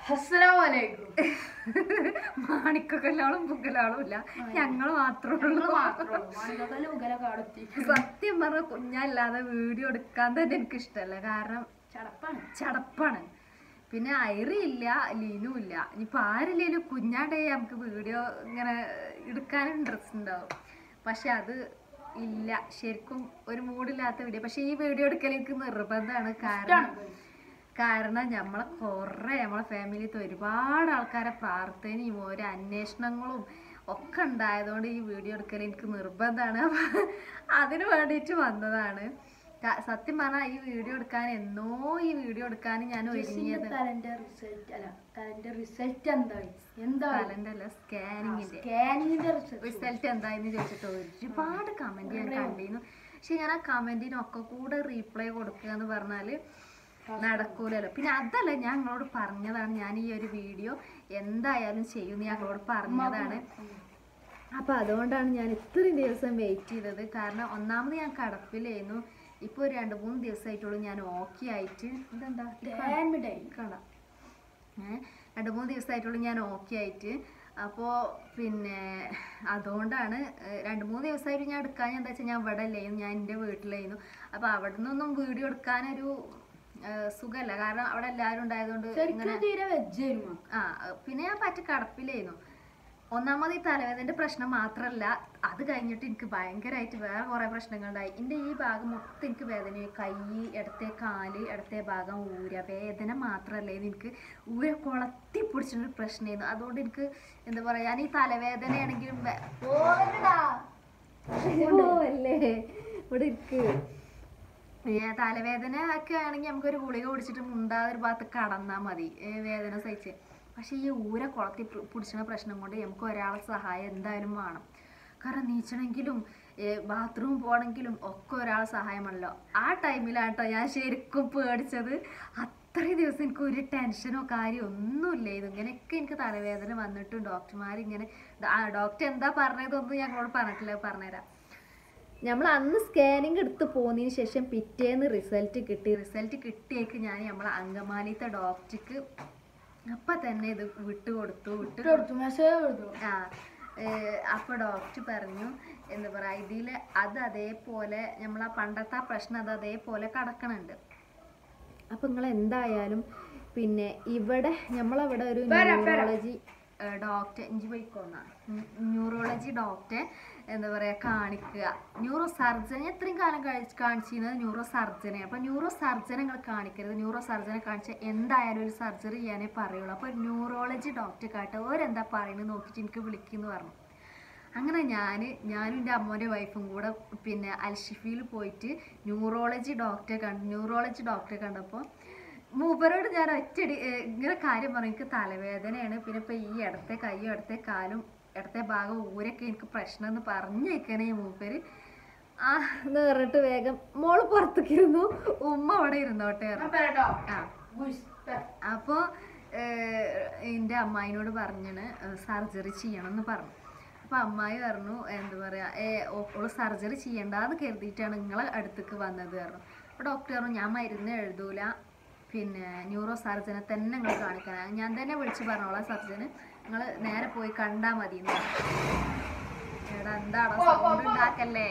അസ്സലാമലൈക്കും മാണിക്കല്ലാളും പുകലാളും ഇല്ല ഞങ്ങള് മാത്രമേ ഉള്ളൂ മാണിക്കക്കല്ല് ഉഗല കാടെത്തി സത്യം പറഞ്ഞ കുഞ്ഞല്ലാതെ വീഡിയോ എടുക്കാൻ തന്നെ എനിക്ക് ഇഷ്ടമല്ല കാരണം ചടപ്പാണ് ചടപ്പാണ് പിന്നെ ഐറി ഇല്ല ലീനും ഇല്ല ഇനിയിപ്പോൾ ആരില്ലേലും കുഞ്ഞാണ്ടേ നമുക്ക് വീഡിയോ ഇങ്ങനെ എടുക്കാൻ ഇൻട്രസ്റ്റ് ഉണ്ടാവും പക്ഷെ അത് ഇല്ല ശരിക്കും ഒരു മൂഡില്ലാത്ത വീഡിയോ പക്ഷെ ഈ വീഡിയോ എടുക്കൽ എനിക്ക് നിർബന്ധമാണ് കാരണം കാരണം നമ്മളെ കുറേ നമ്മളെ ഫാമിലിത്തെ ഒരുപാട് ആൾക്കാരെ പ്രാർത്ഥനയും ഓരോ അന്വേഷണങ്ങളും ഒക്കെ ഉണ്ടായതുകൊണ്ട് ഈ വീഡിയോ എടുക്കൽ എനിക്ക് നിർബന്ധമാണ് അപ്പൊ അതിന് വേണ്ടിയിട്ട് വന്നതാണ് ക- സത്യം പറഞ്ഞാൽ ഈ വീഡിയോ എടുക്കാൻ എന്നോ ഈ വീഡിയോ എടുക്കാൻ ഞാൻ ഒരുങ്ങിയത് തലന്റെ റിസൾട്ട് അല്ല തലന്റെ റിസൾട്ട് എന്തായി എന്തായി തലൻ്റെ സ്കാനിങ്ങിന്റെ സ്കാനിങ്ങിന്റെ റിസൾട്ട് റിസൾട്ട് എന്തായെന്ന് ചോദിച്ചിട്ട് ഒരുപാട് കമന്റ് ഞാൻ കണ്ടിരുന്നു പക്ഷെ ഞാൻ ആ കമന്റിനൊക്കെ കൂടെ റീപ്ലൈ കൊടുക്കുക എന്ന് പറഞ്ഞാല് നടക്കൂലല്ലോ പിന്നെ അതല്ല ഞാൻ ഞങ്ങളോട് പറഞ്ഞതാണ് ഞാൻ ഈ ഒരു വീഡിയോ എന്തായാലും ചെയ്യുമെന്ന് ഞങ്ങളോട് പറഞ്ഞതാണ് അപ്പൊ അതുകൊണ്ടാണ് ഞാൻ ഇത്രയും ദിവസം വെയിറ്റ് ചെയ്തത് കാരണം ഒന്നാമത് ഞാൻ കടപ്പിലായിരുന്നു ഇപ്പോൾ ഒരു രണ്ട് മൂന്ന് ദിവസമായിട്ടുള്ളൂ ഞാൻ ഓക്കെ ആയിട്ട് ഇതെന്താ ഡാമിഡായി കാണാം ഏഹ് രണ്ട് മൂന്ന് ദിവസമായിട്ടുള്ളൂ ഞാൻ ഓക്കെ ആയിട്ട് അപ്പോൾ പിന്നെ അതുകൊണ്ടാണ് ഏഹ് രണ്ട് മൂന്ന് ദിവസമായിട്ട് ഞാൻ എടുക്കാൻ എന്താ വെച്ചാൽ ഞാൻ ഇവിടെ അല്ലായിരുന്നു ഞാൻ എൻ്റെ വീട്ടിലായിരുന്നു അപ്പോൾ അവിടെ നിന്നൊന്നും വീഡിയോ എടുക്കാനൊരു ഏഹ് സുഖമല്ല കാരണം അവിടെ എല്ലാവരും ഉണ്ടായതുകൊണ്ട് ഇങ്ങനെ ശരിക്കും തീരെ വെജായിരുന്നു ആ പിന്നെ ഞാൻ പറ്റ കടപ്പിലായിരുന്നു ഒന്നാമത് ഈ തലവേദനന്റെ പ്രശ്നം മാത്രമല്ല അത് കഴിഞ്ഞിട്ട് എനിക്ക് ഭയങ്കരമായിട്ട് വേറെ കുറേ പ്രശ്നങ്ങളുണ്ടായി എൻ്റെ ഈ ഭാഗം മൊത്തം എനിക്ക് വേദന കൈ ഇടത്തെ കാല് ഇടത്തെ ഭാഗം ഊര വേദന മാത്രമല്ല ഇത് എനിക്ക് ഊര കുളത്തി പിടിച്ചൊരു പ്രശ്നമായിരുന്നു അതുകൊണ്ട് എനിക്ക് എന്താ പറയുക ഞാൻ ഈ തലവേദനയാണെങ്കിലും വേ- പോവല്ലേ ഇവിടെ ഇരിക്ക് ഏ, തലവേദന ഒക്കെ ആണെങ്കിൽ നമുക്കൊരു ഗുളിക കുടിച്ചിട്ട് മുണ്ടാതെ ഒരു ഭാഗത്ത് കടന്നാൽ മതി ഏ, വേദന സഹിച്ച് പക്ഷെ ഈ ഊര കുളത്തി പിടിച്ചുന്ന പ്രശ്നം കൊണ്ട് നമുക്ക് ഒരാളെ സഹായം എന്തായാലും വേണം കാരണം നീച്ചണമെങ്കിലും ബാത്റൂം പോകണമെങ്കിലും ഒക്കെ ഒരാളെ സഹായമാണല്ലോ ആ ടൈമിലാട്ടോ ഞാൻ ശരിക്കും പേടിച്ചത് അത്രയും ദിവസം എനിക്ക് ഒരു ടെൻഷനോ കാര്യമോ ഒന്നുമില്ല ഇത് ഇങ്ങനെയൊക്കെ എനിക്ക് തലവേദന വന്നിട്ടും ഡോക്ടർമാർ ഇങ്ങനെ ഡോക്ടർ എന്താ പറഞ്ഞതൊന്നും ഞങ്ങളോട് പറഞ്ഞിട്ടില്ല പറഞ്ഞുതരാം നമ്മൾ അന്ന് സ്കാനിങ് എടുത്ത് പോന്നതിന് ശേഷം പിറ്റേന്ന് റിസൾട്ട് കിട്ടി റിസൾട്ട് കിട്ടിയേക്ക് ഞാൻ നമ്മളെ അങ്കമാലിത്തെ ഡോക്ടർക്ക് അപ്പം തന്നെ ഇത് വിട്ട് കൊടുത്തു വിട്ട് കൊടുത്തു മെസ്സേജ് കൊടുത്തു ആ അപ്പോൾ ഡോക്ടർ പറഞ്ഞു എന്താ പറയുക ഇതിൽ അത് അതേപോലെ നമ്മൾ ആ പണ്ടത്തെ ആ പ്രശ്നം അത് അതേപോലെ കിടക്കണുണ്ട് അപ്പം നിങ്ങൾ എന്തായാലും പിന്നെ ഇവിടെ നമ്മളവിടെ ഒരു ന്യൂറോളജി ഡോക്ടർ ഇഞ്ചി പോയിക്കോന്ന ന്യൂറോളജി ഡോക്ടറെ എന്താ പറയുക കാണിക്കുക ന്യൂറോ സർജനെ എത്രയും കാലം കഴിച്ച് കാണിച്ചിരുന്നത് ന്യൂറോ സർജനെ അപ്പോൾ ന്യൂറോ സർജനെ നിങ്ങൾ കാണിക്കരുത് ന്യൂറോ സർജനെ കാണിച്ചാൽ എന്തായാലും ഒരു സർജറി ചെയ്യാനേ പറയുള്ളൂ അപ്പോൾ ന്യൂറോളജി ഡോക്ടറെ കാട്ടെ ഓരെന്താ പറയുന്നത് നോക്കിയിട്ട് എനിക്ക് വിളിക്കുമെന്ന് പറഞ്ഞു അങ്ങനെ ഞാൻ ഞാനും എൻ്റെ അമ്മോൻ്റെ വൈഫും കൂടെ പിന്നെ അൽഷിഫിയിൽ പോയിട്ട് ന്യൂറോളജി ഡോക്ടറെ കണ്ടു ന്യൂറോളജി ഡോക്ടറെ കണ്ടപ്പോൾ മൂപ്പരോട് ഞാൻ ഒറ്റടി ഏ, ഇങ്ങനെ കാര്യം പറഞ്ഞു എനിക്ക് തലവേദനയാണ് പിന്നെ ഇപ്പോൾ ഈ ഇടത്തെ കൈയും ഇടത്തെ കാലും ഇടത്തെ ഭാഗം ഊരൊക്കെ എനിക്ക് പ്രശ്നം എന്ന് പറഞ്ഞേക്കണേ മൂപ്പര് ആ എന്ന് പറഞ്ഞിട്ട് വേഗം മോള് പുറത്തേക്ക് ഇരുന്നു ഉമ്മ അവിടെ ഇരുന്നോട്ടെ പറഞ്ഞു. ആ അപ്പോൾ എൻ്റെ അമ്മായിനോട് പറഞ്ഞാണ് സർജറി ചെയ്യണം എന്ന് പറഞ്ഞു അപ്പോൾ അമ്മായി പറഞ്ഞു എന്താ പറയുക ഏ ഓള് സർജറി ചെയ്യണ്ടെന്ന് കരുതിയിട്ടാണ് നിങ്ങളെ അടുത്തേക്ക് വന്നത് പറഞ്ഞു അപ്പോൾ ഡോക്ടർ പറഞ്ഞു ഞാൻ മരുന്ന് എഴുതൂല പിന്നെ ന്യൂറോ സർജനെ തന്നെ നിങ്ങൾ കാണിക്കണം ഞാൻ തന്നെ വിളിച്ച് പറഞ്ഞോളാം സർജന് നിങ്ങൾ നേരെ പോയി കണ്ടാൽ മതി എന്ന് പറഞ്ഞു. എടാ എന്താണോ സൗണ്ട് ഉണ്ടാക്കല്ലേ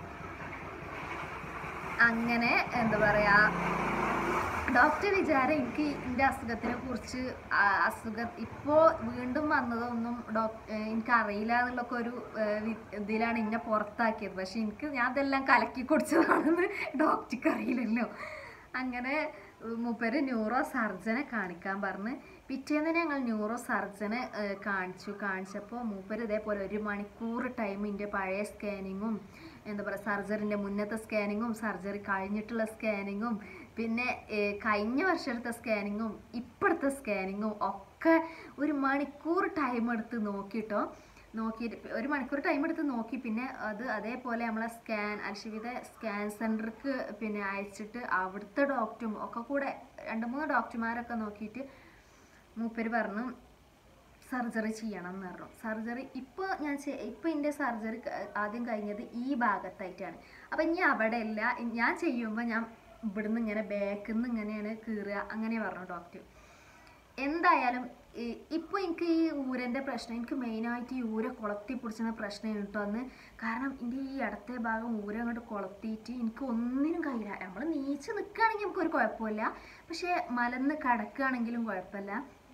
അങ്ങനെ എന്താ പറയാ ഡോക്ടർ വിചാരം എനിക്ക് എൻ്റെ അസുഖത്തിനെ കുറിച്ച് ആ- അസുഖം ഇപ്പോൾ വീണ്ടും വന്നതൊന്നും ഡോക് എനിക്ക് അറിയില്ല എന്നുള്ളൊക്കെ ഒരു ഏഹ്, വി- ഇതിലാണ് എന്നെ പുറത്താക്കിയത് പക്ഷെ എനിക്ക് ഞാൻ അതെല്ലാം കലക്കി കുടിച്ചതാണെന്ന് ഡോക്ടർക്ക് അറിയില്ലല്ലോ അങ്ങനെ ഉം, മൂപ്പര് ന്യൂറോ സർജനെ കാണിക്കാൻ പറഞ്ഞ് പിറ്റേന്ന് ഞങ്ങൾ ന്യൂറോ സർജനെ ഏഹ്, കാണിച്ചു കാണിച്ചപ്പോൾ മൂപ്പര് ഇതേപോലെ ഒരു മണിക്കൂർ ടൈമിൻ്റെ പഴയ സ്കാനിങ്ങും എന്താ പറയുക സർജറിൻ്റെ മുന്നത്തെ സ്കാനിങ്ങും സർജറി കഴിഞ്ഞിട്ടുള്ള സ്കാനിങ്ങും പിന്നെ ഏഹ്, കഴിഞ്ഞ വർഷത്തെ സ്കാനിങ്ങും ഇപ്പോഴത്തെ സ്കാനിങ്ങും ഒക്കെ ഒരു മണിക്കൂർ ടൈം എടുത്ത് നോക്കിയിട്ടോ നോക്കിയിട്ട് ഒരു മണിക്കൂർ ടൈം എടുത്ത് നോക്കി പിന്നെ അത് അതേപോലെ നമ്മളെ സ്കാൻ അൽഷിവിത സ്കാൻ സെൻറ്റർക്ക് പിന്നെ അയച്ചിട്ട് അവിടുത്തെ ഡോക്ടറും ഒക്കെ കൂടെ രണ്ട് മൂന്ന് ഡോക്ടർമാരൊക്കെ നോക്കിയിട്ട് മൂപ്പര് പറഞ്ഞു സർജറി ചെയ്യണം എന്ന് പറഞ്ഞു സർജറി ഇപ്പോൾ ഞാൻ ചെ- ഇപ്പോൾ എൻ്റെ സർജറി ആദ്യം കഴിഞ്ഞത് ഈ ഭാഗത്തായിട്ടാണ് അപ്പം ഇനി അവിടെ അല്ല ഞാൻ ചെയ്യുമ്പോൾ ഞാൻ ഇവിടുന്ന് ഇങ്ങനെ ബാക്കിൽ നിന്ന് ഇങ്ങനെയാണ് കീറുക അങ്ങനെ പറഞ്ഞു ഡോക്ടർ എന്തായാലും ഈ- ഇപ്പൊ എനിക്ക് ഈ ഊരന്റെ പ്രശ്നം എനിക്ക് മെയിനായിട്ട് ഈ ഊര കൊളത്തി പിടിച്ചുന്ന പ്രശ്നം കേട്ടോ അന്ന് കാരണം എൻ്റെ ഈ ഇടത്തെ ഭാഗം ഊര അങ്ങോട്ട് കൊളത്തിയിട്ട് എനിക്ക് ഒന്നിനും കഴിയില്ല നമ്മൾ നീച്ച് നിൽക്കുകയാണെങ്കിൽ നമുക്ക് ഒരു കുഴപ്പമില്ല പക്ഷേ മലന്ന് കിടക്കുകയാണെങ്കിലും കുഴപ്പമില്ല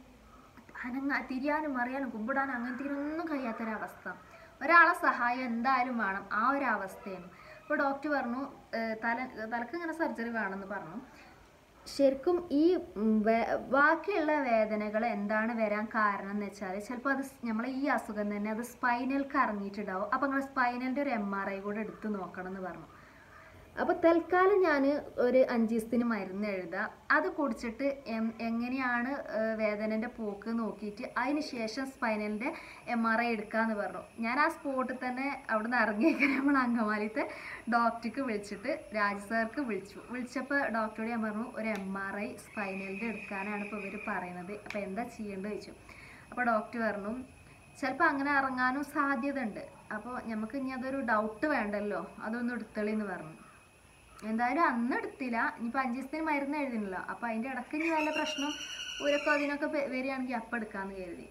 അനങ്ങ തിരിയാനും അറിയാനും കുമ്പിടാനും അങ്ങനത്തെ ഒന്നും കഴിയാത്തൊരവസ്ഥ ഒരാളെ സഹായം എന്തായാലും വേണം ആ ഒരു അവസ്ഥയാണ് അപ്പോൾ ഡോക്ടർ പറഞ്ഞു ഏഹ് തല തലക്ക് ഇങ്ങനെ സർജറി വേണമെന്ന് പറഞ്ഞു ശരിക്കും ഈ ഉം, വേ- ബാക്കിയുള്ള വേദനകൾ എന്താണ് വരാൻ കാരണം എന്ന് വെച്ചാൽ ചിലപ്പോൾ അത് നമ്മളെ ഈ അസുഖം തന്നെ അത് സ്പൈനൽക്ക് ഇറങ്ങിയിട്ടുണ്ടാവും അപ്പോൾ നിങ്ങൾ സ്പൈനലിൻ്റെ ഒരു എം ആർ ഐ കൂടെ എടുത്ത് നോക്കണം എന്ന് പറഞ്ഞു അപ്പോൾ തൽക്കാലം ഞാൻ ഒരു അഞ്ച് ദിവസത്തിന് മരുന്ന് എഴുതാം അത് കുടിച്ചിട്ട് എം- എങ്ങനെയാണ് വേദനൻ്റെ പോക്ക് നോക്കിയിട്ട് അതിന് ശേഷം സ്പൈനലിൻ്റെ എം ആർ ഐ എടുക്കാമെന്ന് പറഞ്ഞു ഞാൻ ആ സ്പോട്ടിൽ തന്നെ അവിടെ നിന്ന് ഇറങ്ങിയേക്കാൻ നമ്മൾ അങ്കമാലിത്തെ ഡോക്ടർക്ക് വിളിച്ചിട്ട് രാജ് സാർക്ക് വിളിച്ചു വിളിച്ചപ്പോൾ ഡോക്ടറോട് ഞാൻ പറഞ്ഞു ഒരു എം ആർ ഐ സ്പൈനലിൻ്റെ എടുക്കാനാണ് ഇപ്പോൾ ഇവർ പറയുന്നത് അപ്പോൾ എന്താ ചെയ്യേണ്ടത് ചോദിച്ചു അപ്പോൾ ഡോക്ടർ പറഞ്ഞു ചിലപ്പോൾ അങ്ങനെ ഇറങ്ങാനും സാധ്യത ഉണ്ട് അപ്പോൾ നമുക്ക് ഇനി അതൊരു ഡൗട്ട് വേണ്ടല്ലോ അതൊന്ന് എടുത്തളിന്ന് പറഞ്ഞു എന്തായാലും അന്ന് എടുത്തില്ല ഇനിയിപ്പോൾ അഞ്ച് ദിവസത്തിന് മരുന്ന് എഴുതുന്നില്ല അപ്പോൾ അതിൻ്റെ ഇടയ്ക്ക് ഇനി വല്ല പ്രശ്നം ഊരക്കോ അതിനൊക്കെ വെ- വരികയാണെങ്കിൽ അപ്പം എടുക്കാമെന്ന് കരുതി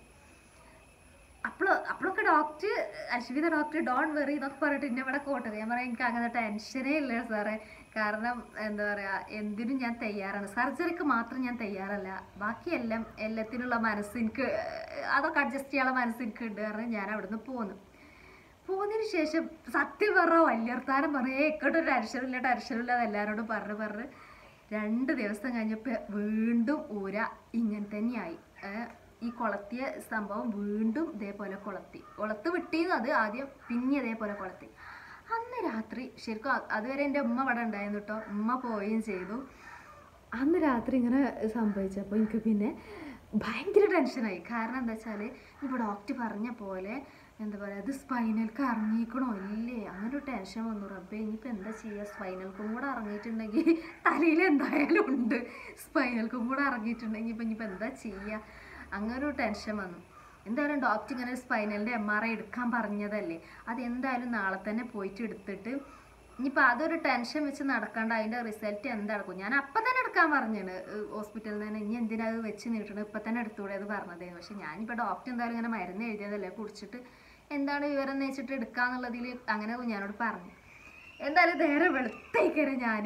അപ്പോൾ അപ്പോഴൊക്കെ doctor Ashwitha doctor don't worry ഇതൊക്കെ പറഞ്ഞിട്ട് എന്നെ ഇവിടെ കോട്ടത് ഞാൻ പറയാം എനിക്ക് അങ്ങനെ ടെൻഷനേ ഇല്ല സാറേ കാരണം എന്താ പറയുക എന്തിനും ഞാൻ തയ്യാറാണ് സർജറിക്ക് മാത്രം ഞാൻ തയ്യാറല്ല ബാക്കിയെല്ലാം എല്ലാത്തിനുള്ള മനസ്സ് എനിക്ക് ഏഹ്, അതൊക്കെ അഡ്ജസ്റ്റ് ചെയ്യാനുള്ള മനസ്സ് എനിക്ക് ഉണ്ട് കാരണം ഞാൻ അവിടുന്ന് പോന്നു പോന്നതിന് ശേഷം സത്യം പറഞ്ഞ വലിയർത്താനം പറയേ ഇക്കോട്ട് ടെൻഷനില്ല ടെൻഷനില്ല എന്ന് എല്ലാവരോടും പറഞ്ഞു പറഞ്ഞ് രണ്ട് ദിവസം കഴിഞ്ഞപ്പോൾ വീണ്ടും ഊര ഇങ്ങനെ തന്നെയായി ഏഹ് ഈ കൊളത്തിയ സംഭവം വീണ്ടും ഇതേപോലെ കൊളത്തി കൊളത്ത് വിട്ടിന്ന് അത് ആദ്യം പിന്നെ ഇതേപോലെ കൊളത്തി അന്ന് രാത്രി ശരിക്കും അ- അതുവരെ എൻ്റെ ഉമ്മ ഇവിടെ ഉണ്ടായിരുന്നു കേട്ടോ ഉമ്മ പോവുകയും ചെയ്തു അന്ന് രാത്രി ഇങ്ങനെ സംഭവിച്ചപ്പോൾ എനിക്ക് പിന്നെ ഭയങ്കര ടെൻഷനായി കാരണം എന്താ വെച്ചാൽ ഇപ്പോൾ ഡോക്ടർ പറഞ്ഞ പോലെ എന്താ പറയുക ഇത് സ്പൈനൽക്ക് ഇറങ്ങിക്കണോ ഇല്ലേ അങ്ങനെ ഒരു ടെൻഷൻ വന്നു റബ്ബേ ഇനിയിപ്പോൾ എന്താ ചെയ്യുക സ്പൈനൽക്കും കൂടെ ഇറങ്ങിയിട്ടുണ്ടെങ്കിൽ തലയിൽ എന്തായാലും ഉണ്ട് സ്പൈനൽക്കും കൂടെ ഇറങ്ങിയിട്ടുണ്ടെങ്കിൽ ഇപ്പം ഇനിയിപ്പോൾ എന്താ ചെയ്യുക അങ്ങനെ ഒരു ടെൻഷൻ വന്നു എന്തായാലും ഡോക്ടർ ഇങ്ങനെ സ്പൈനലിൻ്റെ എം ആർ ഐ എടുക്കാൻ പറഞ്ഞതല്ലേ അത് എന്തായാലും നാളെ തന്നെ പോയിട്ട് എടുത്തിട്ട് ഇനിയിപ്പോൾ അതൊരു ടെൻഷൻ വെച്ച് നടക്കാണ്ട് അതിൻ്റെ റിസൾട്ട് എന്താക്കും ഞാൻ അപ്പം തന്നെ എടുക്കാൻ പറഞ്ഞാണ് ഹോസ്പിറ്റലിൽ നിന്ന് തന്നെ ഇനി എന്തിനാ അത് വെച്ച് നീട്ടണം ഇപ്പം തന്നെ എടുത്തുകൂടെ എന്ന് പറഞ്ഞതേന്ന് പക്ഷെ ഞാനിപ്പോൾ ഡോക്ടർ എന്തായാലും ഇങ്ങനെ മരുന്ന് എഴുതിയതല്ലേ കുടിച്ചിട്ട് എന്താണ് വിവരം എന്ന് വെച്ചിട്ട് എടുക്കാന്നുള്ളതിൽ അങ്ങനെ ഞാനോട് പറഞ്ഞു എന്തായാലും നേരെ വെളുത്തേക്കരെ ഞാൻ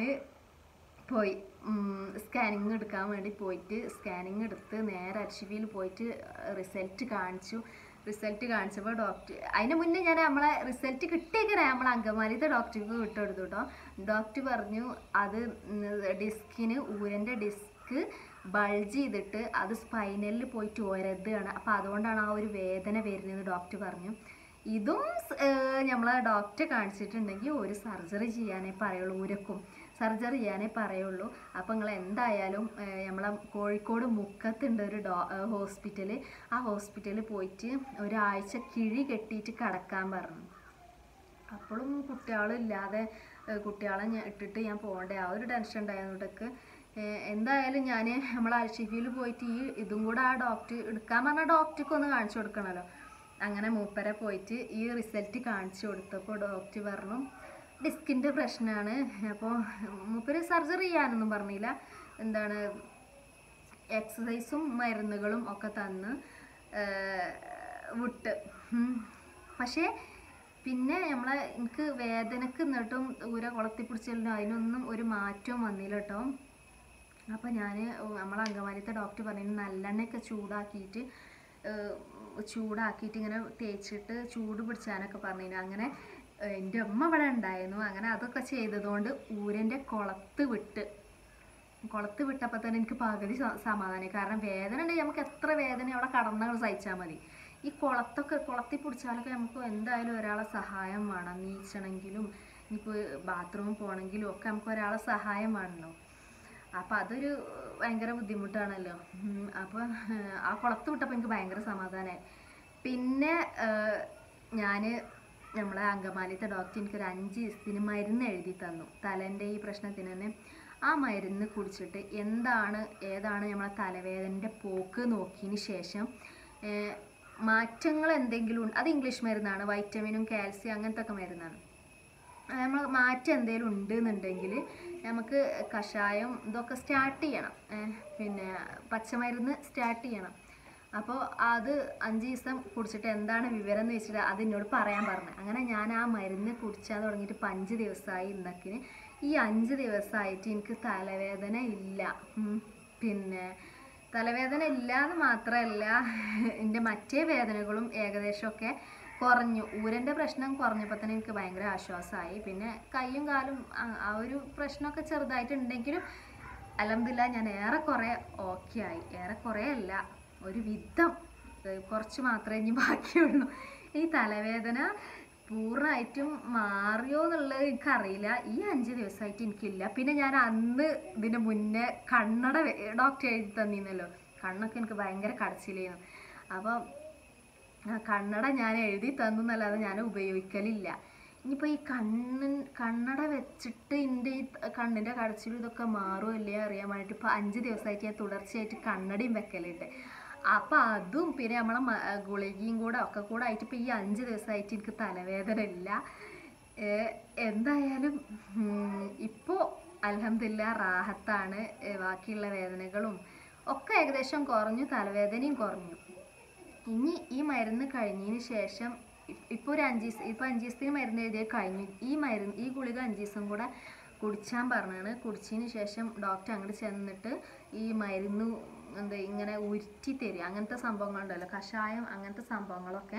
പോയി സ്കാനിങ് എടുക്കാൻ വേണ്ടി പോയിട്ട് സ്കാനിങ് എടുത്ത് നേരെ അർഷിവിയിൽ പോയിട്ട് റിസൾട്ട് കാണിച്ചു റിസൾട്ട് കാണിച്ചപ്പോൾ ഡോക്ടർ അതിന് മുന്നേ ഞാൻ നമ്മളെ റിസൾട്ട് കിട്ടിയേക്കനെ നമ്മളെ അങ്കമാലിത്തെ ഡോക്ടർക്ക് വിട്ടെടുത്തു കേട്ടോ ഡോക്ടർ പറഞ്ഞു അത് ഡിസ്കിന് ഊരൻ്റെ ഡിസ്ക് ബൾജ് ചെയ്തിട്ട് അത് സ്പൈനലിൽ പോയിട്ട് ഒരതാണ് അപ്പോൾ അതുകൊണ്ടാണ് ആ ഒരു വേദന വരുന്നത് ഡോക്ടർ പറഞ്ഞു ഇതും സ്- ഏഹ് നമ്മളെ ഡോക്ടറെ കാണിച്ചിട്ടുണ്ടെങ്കിൽ ഒരു സർജറി ചെയ്യാനേ പറയുള്ളൂ ഊരക്കും സർജറി ചെയ്യാനേ പറയുള്ളൂ അപ്പോൾ നിങ്ങൾ എന്തായാലും ഏഹ് നമ്മളെ കോഴിക്കോട് മുക്കത്തുണ്ട് ഒരു ഡോ ഹോസ്പിറ്റൽ ആ ഹോസ്പിറ്റലിൽ പോയിട്ട് ഒരാഴ്ച കിഴി കെട്ടിയിട്ട് കിടക്കാൻ പറഞ്ഞു അപ്പോഴും കുട്ടികളില്ലാതെ ഏഹ് കുട്ടികളെ ഞാൻ ഇട്ടിട്ട് ഞാൻ പോകണ്ടേ ആ ഒരു ടെൻഷൻ ഉണ്ടായതുകൊണ്ടൊക്കെ ഏഹ് എന്തായാലും ഞാൻ നമ്മൾ അൽഷിഫിയിൽ പോയിട്ട് ഈ ഇതും കൂടെ ആ ഡോക്ടർ എടുക്കാൻ പറഞ്ഞ ഡോക്ടർക്ക് ഒന്ന് കാണിച്ചു കൊടുക്കണമല്ലോ അങ്ങനെ മൂപ്പരെ പോയിട്ട് ഈ റിസൾട്ട് കാണിച്ചു കൊടുത്തപ്പോൾ ഡോക്ടർ പറഞ്ഞു ഡിസ്കിൻ്റെ പ്രശ്നമാണ് അപ്പോൾ മൂപ്പര് സർജറി ചെയ്യാനൊന്നും പറഞ്ഞില്ല എന്താണ് എക്സസൈസും മരുന്നുകളും ഒക്കെ തന്ന് ഏഹ് വിട്ട് ഉം. പക്ഷേ പിന്നെ നമ്മളെ എനിക്ക് വേദനക്ക് എന്നിട്ടും ഊര കുളത്തി പിടിച്ചല്ലോ അതിനൊന്നും ഒരു മാറ്റവും വന്നില്ല കേട്ടോ അപ്പോൾ ഞാൻ നമ്മളെ അങ്കമാലിത്തെ ഡോക്ടർ പറഞ്ഞു നല്ലെണ്ണയൊക്കെ ചൂടാക്കിയിട്ട് ഏഹ്, ചൂടാക്കിയിട്ട് ഇങ്ങനെ തേച്ചിട്ട് ചൂട് പിടിച്ചാനൊക്കെ പറഞ്ഞു അങ്ങനെ ഏഹ്, എൻ്റെ അമ്മ ഇവിടെ ഉണ്ടായിരുന്നു അങ്ങനെ അതൊക്കെ ചെയ്തതുകൊണ്ട് ഊരൻ്റെ കുളത്ത് വിട്ട് കുളത്ത് വിട്ടപ്പോൾ തന്നെ എനിക്ക് പകുതി സ- സമാധാനം കാരണം വേദന ഉണ്ടെങ്കിൽ നമുക്ക് എത്ര വേദന അവിടെ കടന്നങ്ങൾ സഹിച്ചാൽ മതി ഈ കുളത്തൊക്കെ കുളത്തിൽ പിടിച്ചാലൊക്കെ നമുക്ക് എന്തായാലും ഒരാളെ സഹായം വേണം നീച്ചണമെങ്കിലും ഇനിയിപ്പോൾ ബാത്റൂമിൽ പോകണമെങ്കിലും ഒക്കെ നമുക്ക് ഒരാളെ സഹായം വേണമല്ലോ അപ്പോൾ അതൊരു ഭയങ്കര ബുദ്ധിമുട്ടാണല്ലോ അപ്പോൾ ആ കുളത്ത് വിട്ടപ്പോൾ എനിക്ക് ഭയങ്കര സമാധാനമായി പിന്നെ ഞാൻ നമ്മളെ അങ്കമാലിത്തെ ഡോക്ടർ എനിക്കൊരു അഞ്ച് ദിവസത്തിന് മരുന്ന് എഴുതി തന്നു തലേൻ്റെ ഈ പ്രശ്നത്തിന് തന്നെ ആ മരുന്ന് കുടിച്ചിട്ട് എന്താണ് ഏതാണ് നമ്മളെ തലവേദനൻ്റെ പോക്ക് നോക്കിയതിന് ശേഷം ഏഹ്, മാറ്റങ്ങൾ എന്തെങ്കിലും ഉണ്ട് അത് ഇംഗ്ലീഷ് മരുന്നാണ് വൈറ്റമിനും കാൽസ്യം അങ്ങനത്തെ ഒക്കെ മരുന്നാണ് നമ്മൾ മാറ്റം എന്തെങ്കിലും ഉണ്ട് എന്നുണ്ടെങ്കിൽ നമുക്ക് കഷായം ഇതൊക്കെ സ്റ്റാർട്ട് ചെയ്യണം ഏ, പിന്നെ പച്ചമരുന്ന് സ്റ്റാർട്ട് ചെയ്യണം അപ്പോൾ അത് അഞ്ച് ദിവസം കുടിച്ചിട്ട് എന്താണ് വിവരം എന്ന് വെച്ചിട്ട് അത് എന്നോട് പറയാൻ പറഞ്ഞു അങ്ങനെ ഞാൻ ആ മരുന്ന് കുടിച്ചാൽ തുടങ്ങിയിട്ട് ഇപ്പം അഞ്ച് ദിവസമായി ഇന്നക്കിന് ഈ അഞ്ച് ദിവസമായിട്ട് എനിക്ക് തലവേദന ഇല്ല ഉം. പിന്നെ തലവേദന ഇല്ല എന്ന് മാത്രമല്ല എൻ്റെ മറ്റേ വേദനകളും ഏകദേശമൊക്കെ കുറഞ്ഞു ഊരൻ്റെ പ്രശ്നം കുറഞ്ഞപ്പോൾ തന്നെ എനിക്ക് ഭയങ്കര ആശ്വാസമായി പിന്നെ കൈയും കാലും ആ- ആ ഒരു പ്രശ്നമൊക്കെ ചെറുതായിട്ടുണ്ടെങ്കിലും അലഹമില്ല ഞാൻ ഏറെക്കുറെ ഓക്കെ ആയി ഏറെക്കുറെ അല്ല ഒരു വിധം ഏഹ് കുറച്ച് മാത്രമേ ഇനി ബാക്കിയുള്ളൂ ഈ തലവേദന പൂർണ്ണമായിട്ടും മാറിയോ എന്നുള്ളത് എനിക്കറിയില്ല ഈ അഞ്ച് ദിവസമായിട്ട് എനിക്കില്ല പിന്നെ ഞാൻ അന്ന് ഇതിന് മുന്നേ കണ്ണട ഡോക്ടർ എഴുതി തന്നിരുന്നല്ലോ കണ്ണൊക്കെ എനിക്ക് ഭയങ്കര കടച്ചിലായിരുന്നു അപ്പം ആ കണ്ണട ഞാൻ എഴുതി തന്നു എന്നല്ലാതെ ഞാൻ ഉപയോഗിക്കലില്ല ഇനിയിപ്പോൾ ഈ കണ്ണിൻ കണ്ണട വെച്ചിട്ട് എൻ്റെ ഈ ത- കണ്ണിൻ്റെ കടച്ചിലും ഇതൊക്കെ മാറുമോ ഇല്ലയോ അറിയാൻ വേണ്ടിയിട്ട് ഇപ്പോൾ അഞ്ച് ദിവസമായിട്ട് ഞാൻ തുടർച്ചയായിട്ട് കണ്ണടയും വെക്കലുണ്ട് അപ്പം അതും പിന്നെ നമ്മളെ മ- ഗുളികയും കൂടെ ഒക്കെ കൂടെ ആയിട്ട് ഇപ്പോൾ ഈ അഞ്ച് ദിവസമായിട്ട് എനിക്ക് തലവേദന ഇല്ല ഏഹ് എന്തായാലും ഇപ്പോൾ അലഹമില്ല റാഹത്താണ് ഏഹ് ബാക്കിയുള്ള വേദനകളും ഒക്കെ ഏകദേശം കുറഞ്ഞു തലവേദനയും കുറഞ്ഞു ഇനി ഈ മരുന്ന് കഴിഞ്ഞതിന് ശേഷം ഇപ്പോൾ ഒരു അഞ്ച് ദിവസം ഇപ്പോൾ അഞ്ച് ദിവസത്തിന് മരുന്ന് എഴുതിയത് കഴിഞ്ഞു ഈ മരുന്ന് ഈ ഗുളിക അഞ്ച് ദിവസം കൂടെ കുടിച്ചാൻ പറഞ്ഞാണ് കുടിച്ചതിന് ശേഷം ഡോക്ടർ അങ്ങോട്ട് ചെന്നിട്ട് ഈ മരുന്ന് എന്താ ഇങ്ങനെ ഉരുറ്റി തരിക അങ്ങനത്തെ സംഭവങ്ങളുണ്ടല്ലോ കഷായം അങ്ങനത്തെ സംഭവങ്ങളൊക്കെ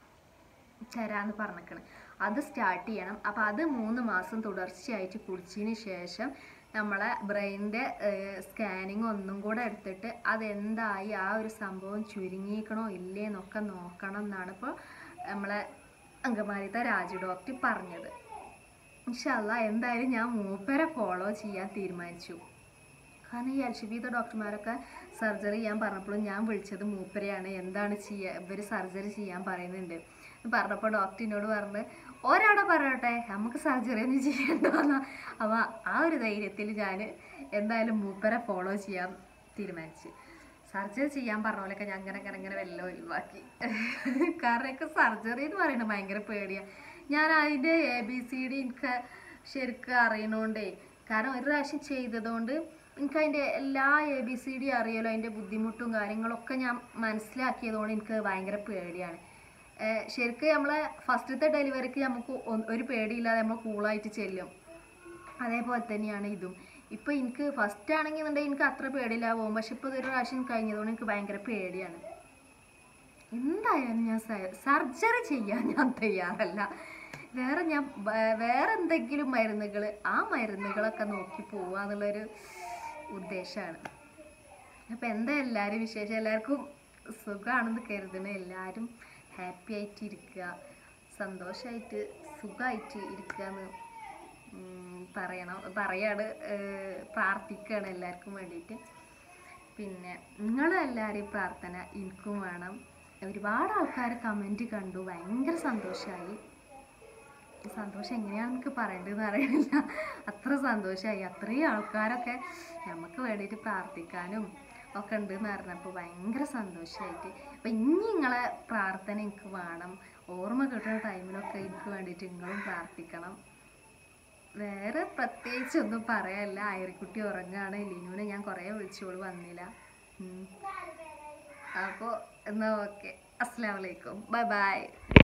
തരാന്ന് പറഞ്ഞേക്കണ് അത് സ്റ്റാർട്ട് ചെയ്യണം അപ്പോൾ അത് മൂന്ന് മാസം തുടർച്ചയായിട്ട് കുടിച്ചതിന് ശേഷം നമ്മളെ ബ്രെയിനിൻ്റെ സ്കാനിങ് ഒന്നും കൂടെ എടുത്തിട്ട് അതെന്തായി ആ ഒരു സംഭവം ചുരുങ്ങിക്കണോ ഇല്ലേ എന്നൊക്കെ നോക്കണം എന്നാണ് ഇപ്പോൾ നമ്മളെ അങ്കമാലിത്തെ രാജു ഡോക്ടർ പറഞ്ഞത് ഇൻഷല്ല എന്തായാലും ഞാൻ മൂപ്പരെ ഫോളോ ചെയ്യാൻ തീരുമാനിച്ചു കാരണം ഈ അൽഷിബീത ഡോക്ടർമാരൊക്കെ സർജറി ചെയ്യാൻ പറഞ്ഞപ്പോഴും ഞാൻ വിളിച്ചത് മൂപ്പരെയാണ് എന്താണ് ചെയ്യുക ഇവർ സർജറി ചെയ്യാൻ പറയുന്നുണ്ട് പറഞ്ഞപ്പോൾ ഡോക്ടർ എന്നോട് പറഞ്ഞ് ഒരാടെ പറയട്ടെ നമുക്ക് സർജറി ഒന്നും ചെയ്യണ്ടെന്ന് അപ്പോൾ ആ ഒരു ധൈര്യത്തിൽ ഞാൻ എന്തായാലും മൂപ്പരെ ഫോളോ ചെയ്യാൻ തീരുമാനിച്ചു സർജറി ചെയ്യാൻ പറഞ്ഞ പോലെയൊക്കെ ഞാൻ അങ്ങനെ അങ്ങനെ അങ്ങനെ വല്ല ഒഴിവാക്കി കാരണം എനിക്ക് സർജറി എന്ന് പറയുന്നത് ഭയങ്കര പേടിയാണ് ഞാൻ അതിൻ്റെ എ ബി സി ഡി എനിക്ക് ശരിക്കും അറിയണോണ്ടേ കാരണം ഒരു പ്രാവശ്യം ചെയ്തതുകൊണ്ട് എനിക്ക് അതിൻ്റെ എല്ലാ എ ബി സി ഡി അറിയാലോ അതിൻ്റെ ബുദ്ധിമുട്ടും കാര്യങ്ങളൊക്കെ ഞാൻ മനസ്സിലാക്കിയതുകൊണ്ട് എനിക്ക് ഭയങ്കര പേടിയാണ് ഏഹ് ശരിക്കും നമ്മളെ ഫസ്റ്റത്തെ ഡെലിവറിക്ക് നമുക്ക് ഒ- ഒരു പേടിയില്ലാതെ നമ്മൾ കൂളായിട്ട് ചെല്ലും അതേപോലെ തന്നെയാണ് ഇതും ഇപ്പോൾ എനിക്ക് ഫസ്റ്റ് ആണെങ്കിൽ എന്നുണ്ടെങ്കിൽ എനിക്ക് അത്ര പേടിയില്ല പോകും പക്ഷെ ഇപ്പോൾ ഒരു പ്രാവശ്യം കഴിഞ്ഞതുകൊണ്ട് എനിക്ക് ഭയങ്കര പേടിയാണ് എന്തായാലും ഞാൻ സർജറി ചെയ്യാൻ ഞാൻ തയ്യാറല്ല വേറെ ഞാൻ വേ- വേറെ എന്തെങ്കിലും മരുന്നുകൾ ആ മരുന്നുകളൊക്കെ നോക്കി പോവുക എന്നുള്ളൊരു ഉദ്ദേശമാണ് അപ്പം എന്താ എല്ലാവരും വിശേഷം എല്ലാവർക്കും സുഖമാണെന്ന് കരുതണ എല്ലാവരും ഹാപ്പി ആയിട്ട് ഇരിക്കുക സന്തോഷമായിട്ട് സുഖമായിട്ട് ഇരിക്കുക എന്ന് ഉം, പറയണം പറയാണ് ഏഹ്, പ്രാർത്ഥിക്കുകയാണ് എല്ലാവർക്കും വേണ്ടിയിട്ട് പിന്നെ നിങ്ങളും എല്ലാവരെയും പ്രാർത്ഥന എനിക്കും വേണം ഒരുപാട് ആൾക്കാർ കമൻറ്റ് കണ്ടു ഭയങ്കര സന്തോഷമായി സന്തോഷം എങ്ങനെയാണെന്ന് എനിക്ക് പറയേണ്ടതെന്ന് അറിയണില്ല അത്ര സന്തോഷമായി അത്രയും ആൾക്കാരൊക്കെ നമുക്ക് വേണ്ടിയിട്ട് പ്രാർത്ഥിക്കാനും ഒക്കെ ഉണ്ടെന്ന് പറഞ്ഞപ്പോൾ ഭയങ്കര സന്തോഷമായിട്ട് അപ്പം ഇനി നിങ്ങളെ പ്രാർത്ഥന എനിക്ക് വേണം ഓർമ്മ കിട്ടുന്ന ടൈമിലൊക്കെ എനിക്ക് വേണ്ടിയിട്ട് നിങ്ങളും പ്രാർത്ഥിക്കണം വേറെ പ്രത്യേകിച്ച് ഒന്നും പറയാനില്ല അയറിക്കുട്ടി ഉറങ്ങാണ് ലിനുവിനെ ഞാൻ കുറേ വിളിച്ചോളൂ വന്നില്ല അപ്പോൾ എന്നാൽ ഓക്കെ അസ്സാം വലൈക്കും ബൈ ബൈ